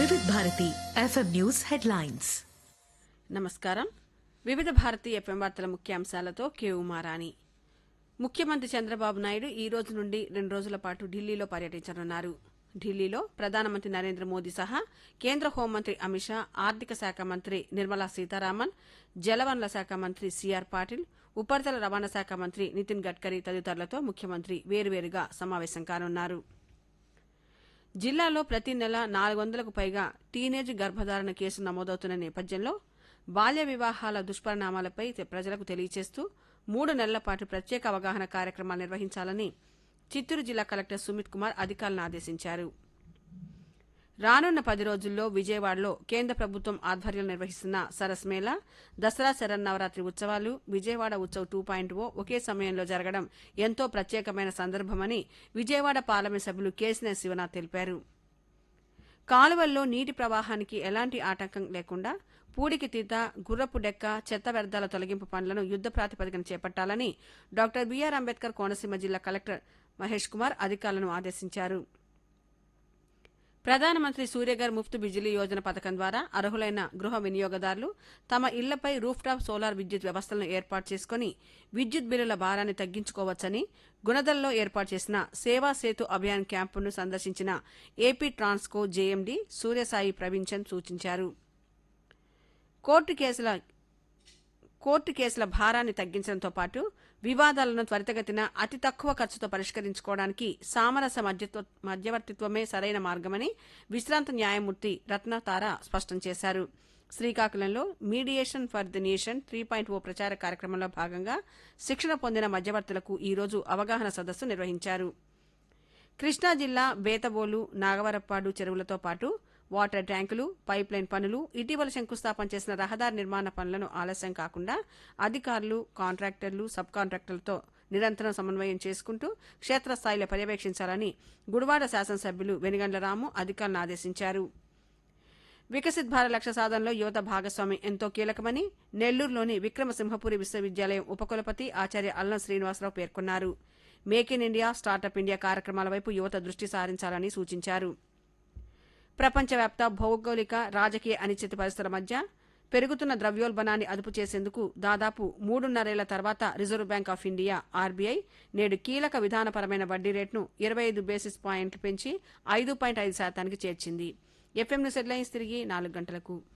Vividh Bharati FM news headlines నమస్కారం Vividh Bharati FM వార్తల ముఖ్యాంశాలతో కే ఉమారాణి ముఖ్యమంత్రి చంద్రబాబు నాయుడు ఈ రోజు నుండి రెండు రోజుల పాటు ఢిల్లీలో పర్యటించనున్నారు ఢిల్లీలో ప్రధానమంత్రి నరేంద్ర మోదీ సహా కేంద్ర హోంమంత్రి అమిత్ షా ఆర్థిక శాఖ మంత్రి నిర్మలా సీతారామన్ జలవనరుల శాఖ మంత్రి సిఆర్ పాటిల్ ఉపరితల రవాణా శాఖ మంత్రి నితిన్ గడ్కరీ తదితరులతో ముఖ్యమంత్రి వేరువేరుగా సమావేశం కానున్నారు జిల్లాలో ప్రతి నెల నాలుగు వందలకు పైగా టీనేజ్ గర్భధారణ కేసులు నమోదవుతున్న నేపథ్యంలో బాల్య వివాహాల దుష్పరిణామాలపై తె- ప్రజలకు తెలియజేస్తూ మూడు నెలల పాటు ప్రత్యేక అవగాహన కార్యక్రమాలు నిర్వహించాలని చిత్తూరు జిల్లా కలెక్టర్ సుమిత్ కుమార్ అధికారులను ఆదేశించారు రానున్న పది రోజుల్లో విజయవాడలో కేంద్ర ప్రభుత్వం ఆధ్వర్యంలో నిర్వహిస్తున్న సరస్ మేళా దసరా శరన్నవరాత్రి ఉత్సవాలు Vijayawada Utsav two point O ఒకే సమయంలో జరగడం ఎంతో ప్రత్యేకమైన సందర్భమని విజయవాడ పార్లమెంట్ సభ్యులు కేసినే శివనాథ్ తెలిపారు కాలువల్లో నీటి ప్రవాహానికి ఎలాంటి ఆటంకం లేకుండా పూడికి తీత గుర్రపు డెక్క చెత్త వ్యర్థాల తొలగింపు పనులను యుద్ద ప్రాతిపదికన చేపట్టాలని డాక్టర్ బీఆర్ అంబేద్కర్ కోనసీమ జిల్లా కలెక్టర్ మహేష్ కుమార్ అధికారులను ఆదేశించారు ప్రధానమంత్రి సూర్యగర్ ముఫ్త్ బిజిలీ యోజన పథకం ద్వారా అర్హులైన గృహ వినియోగదారులు తమ ఇళ్లపై రూఫ్ టాప్ సోలార్ విద్యుత్ వ్యవస్థలను ఏర్పాటు చేసుకుని విద్యుత్ బిల్లుల భారాన్ని తగ్గించుకోవచ్చని గుణదల్లో ఏర్పాటు చేసిన సేవా సేతు అభియాన్ క్యాంపును సందర్శించిన AP Transco JMD Suryasai Praveen Chand సూచించారు కోర్టు కేసుల కోర్టు కేసుల భారాన్ని తగ్గించడంతో పాటు వివాదాలను త్వరితగతిన అతి తక్కువ ఖర్చుతో పరిష్కరించుకోవడానికి సామరస్య మధ్యత్వ మధ్యవర్తిత్వమే సరైన మార్గమని విశ్రాంత న్యాయమూర్తి రత్నతార స్పష్టం చేశారు శ్రీకాకుళంలో mediation for the nation three point O ప్రచార కార్యక్రమంలో భాగంగా శిక్షణ పొందిన మధ్యవర్తులకు ఈ రోజు అవగాహన సదస్సు నిర్వహించారు కృష్ణా జిల్లా బేతబోలు నాగవరప్పాడు చెరువులతో పాటు వాటర్ ట్యాంకులు పైప్ లైన్ పనులు ఇటీవల శంకుస్థాపన చేసిన రహదారి నిర్మాణ పనులను ఆలస్యం కాకుండా అధికారులు కాంట్రాక్టర్లు సబ్ కాంట్రాక్టర్లతో నిరంతరం సమన్వయం చేసుకుంటూ క్షేత్రస్థాయిలో పర్యవేక్షించాలని గుడివాడ శాసనసభ్యులు వెనుగండ్ల రాము అధికారులను ఆదేశించారు వికసిత్ భారత్ లక్ష్య సాధనలో యువత భాగస్వామ్యం ఎంతో కీలకమని నెల్లూరులోని విక్రమసింహపురి విశ్వవిద్యాలయం ఉపకులపతి ఆచార్య అల్లం శ్రీనివాసరావు పేర్కొన్నారు make in India startup India కార్యక్రమాల వైపు యువత దృష్టి సారించాలని సూచించారు ప్రపంచవ్యాప్త భౌగోళిక రాజకీయ అనిశ్చిత పరిస్థితుల మధ్య పెరుగుతున్న ద్రవ్యోల్బణాన్ని అదుపు చేసేందుకు దాదాపు మూడున్నరేళ్ల తర్వాత reserve bank of India RBI నేడు కీలక విధానపరమైన వడ్డీ రేటును ఇరవై ఐదు బేసిస్ పాయింట్లు పెంచి ఐదు పాయింట్ ఐదు శాతానికి చేర్చింది ఎఫ్ఎం న్యూస్ హెడ్లైన్స్ తిరిగి నాలుగు గంటలకు